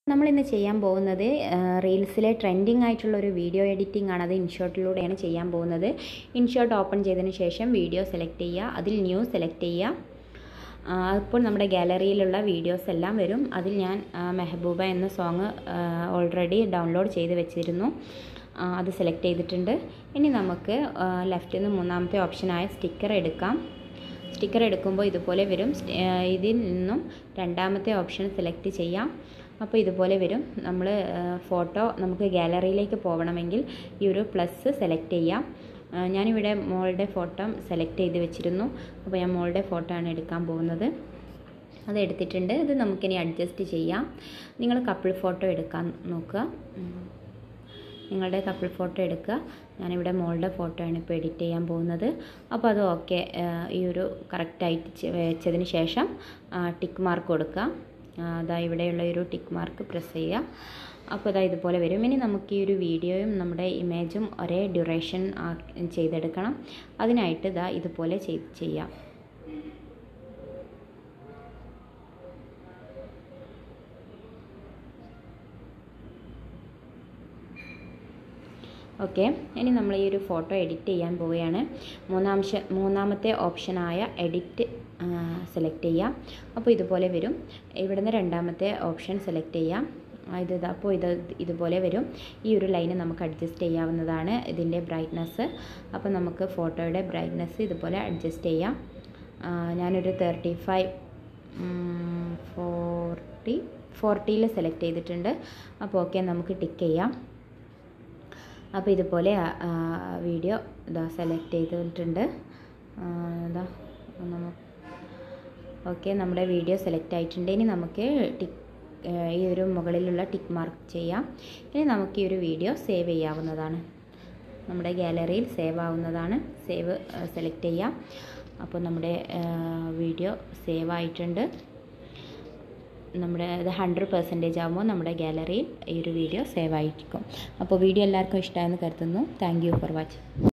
നമ്മളിന്ന് ചെയ്യാൻ പോകുന്നത് റീൽസിലെ ട്രെൻഡിങ് ആയിട്ടുള്ള ഒരു വീഡിയോ എഡിറ്റിംഗ് ആണ് അത് ഇൻഷോട്ടിലൂടെയാണ് ചെയ്യാൻ പോകുന്നത് ഇൻഷോട്ട് ഓപ്പൺ ചെയ്തതിന് ശേഷം വീഡിയോ സെലക്ട് ചെയ്യുക അതിൽ ന്യൂ സെലക്ട് ചെയ്യുക അപ്പോൾ നമ്മുടെ ഗാലറിയിലുള്ള വീഡിയോസ് എല്ലാം വരും അതിൽ ഞാൻ മെഹബൂബ എന്ന സോങ് ഓൾറെഡി ഡൗൺലോഡ് ചെയ്ത് വെച്ചിരുന്നു അത് സെലക്ട് ചെയ്തിട്ടുണ്ട് ഇനി നമുക്ക് ലെഫ്റ്റിൽ നിന്ന് മൂന്നാമത്തെ ഓപ്ഷനായ സ്റ്റിക്കർ എടുക്കാം സ്റ്റിക്കർ എടുക്കുമ്പോൾ ഇതുപോലെ വരും ഇതിൽ നിന്നും രണ്ടാമത്തെ ഓപ്ഷൻ സെലക്ട് ചെയ്യാം അപ്പോൾ ഇതുപോലെ വരും നമ്മൾ ഫോട്ടോ നമുക്ക് ഗാലറിയിലേക്ക് പോകണമെങ്കിൽ ഈ ഒരു പ്ലസ് സെലക്ട് ചെയ്യാം ഞാനിവിടെ മോളുടെ ഫോട്ടോ സെലക്ട് ചെയ്ത് വെച്ചിരുന്നു അപ്പോൾ ഞാൻ മോളുടെ ഫോട്ടോ ആണ് എടുക്കാൻ പോകുന്നത് അത് എടുത്തിട്ടുണ്ട് ഇത് നമുക്കിനി അഡ്ജസ്റ്റ് ചെയ്യാം നിങ്ങൾ കപ്പിൾ ഫോട്ടോ എടുക്കാൻ നോക്കുക നിങ്ങളുടെ കപ്പിൾ ഫോട്ടോ എടുക്കുക ഞാനിവിടെ മോളുടെ ഫോട്ടോ ആണ് ഇപ്പോൾ എഡിറ്റ് ചെയ്യാൻ പോകുന്നത് അപ്പോൾ അത് ഓക്കെ ഈ ഒരു കറക്റ്റായിട്ട് വെച്ചതിന് ശേഷം ടിക്ക് മാർക്ക് കൊടുക്കുക അതാ ഇവിടെയുള്ള ഒരു ടിക്ക് മാർക്ക് പ്രസ് ചെയ്യുക അപ്പോൾ ഇതാ ഇതുപോലെ വരും ഇനി നമുക്ക് ഈ ഒരു വീഡിയോയും നമ്മുടെ ഇമേജും ഒരേ ഡ്യൂറേഷൻ ചെയ്തെടുക്കണം അതിനായിട്ട് ഇതാ ഇതുപോലെ ചെയ്ത് ചെയ്യാം ഓക്കെ ഇനി നമ്മൾ ഈ ഒരു ഫോട്ടോ എഡിറ്റ് ചെയ്യാൻ പോവുകയാണ് മൂന്നാംശ മൂന്നാമത്തെ ഓപ്ഷനായ എഡിറ്റ് സെലക്ട് ചെയ്യാം അപ്പോൾ ഇതുപോലെ വരും ഇവിടുന്ന് രണ്ടാമത്തെ ഓപ്ഷൻ സെലക്ട് ചെയ്യാം ഇത് അപ്പോൾ ഇത് ഇതുപോലെ വരും ഈ ഒരു ലൈന് നമുക്ക് അഡ്ജസ്റ്റ് ചെയ്യാവുന്നതാണ് ഇതിൻ്റെ ബ്രൈറ്റ്നസ് അപ്പോൾ നമുക്ക് ഫോട്ടോയുടെ ബ്രൈറ്റ്നസ് ഇതുപോലെ അഡ്ജസ്റ്റ് ചെയ്യാം ഞാനൊരു തേർട്ടി ഫൈവ് ഫോർട്ടി ഫോർട്ടിയിൽ സെലക്ട് ചെയ്തിട്ടുണ്ട് അപ്പോൾ ഓക്കെ നമുക്ക് ടിക്ക് ചെയ്യാം അപ്പോൾ ഇതുപോലെ വീഡിയോ ഇതാ സെലക്ട് ചെയ്തിട്ടുണ്ട് ഇതാ നമുക്ക് ഓക്കെ നമ്മുടെ വീഡിയോ സെലക്ട് ആയിട്ടുണ്ട് ഇനി നമുക്ക് ടിക്ക് ഈ ഒരു മുകളിലുള്ള ടിക്ക് മാർക്ക് ചെയ്യാം ഇനി നമുക്ക് ഈ ഒരു വീഡിയോ സേവ് ചെയ്യാവുന്നതാണ് നമ്മുടെ ഗാലറിയിൽ സേവ് ആവുന്നതാണ് സേവ് സെലക്ട് ചെയ്യാം അപ്പോൾ നമ്മുടെ വീഡിയോ സേവ് ആയിട്ടുണ്ട് നമ്മുടെ ഇത് ഹൺഡ്രഡ് പെർസെൻറ്റേജ് ആകുമ്പോൾ നമ്മുടെ ഗാലറിയിൽ ഈ ഒരു വീഡിയോ സേവ് ആയിരിക്കും അപ്പോൾ വീഡിയോ എല്ലാവർക്കും ഇഷ്ടമായെന്ന് കരുതുന്നു താങ്ക് യു ഫോർ വാച്ചിങ്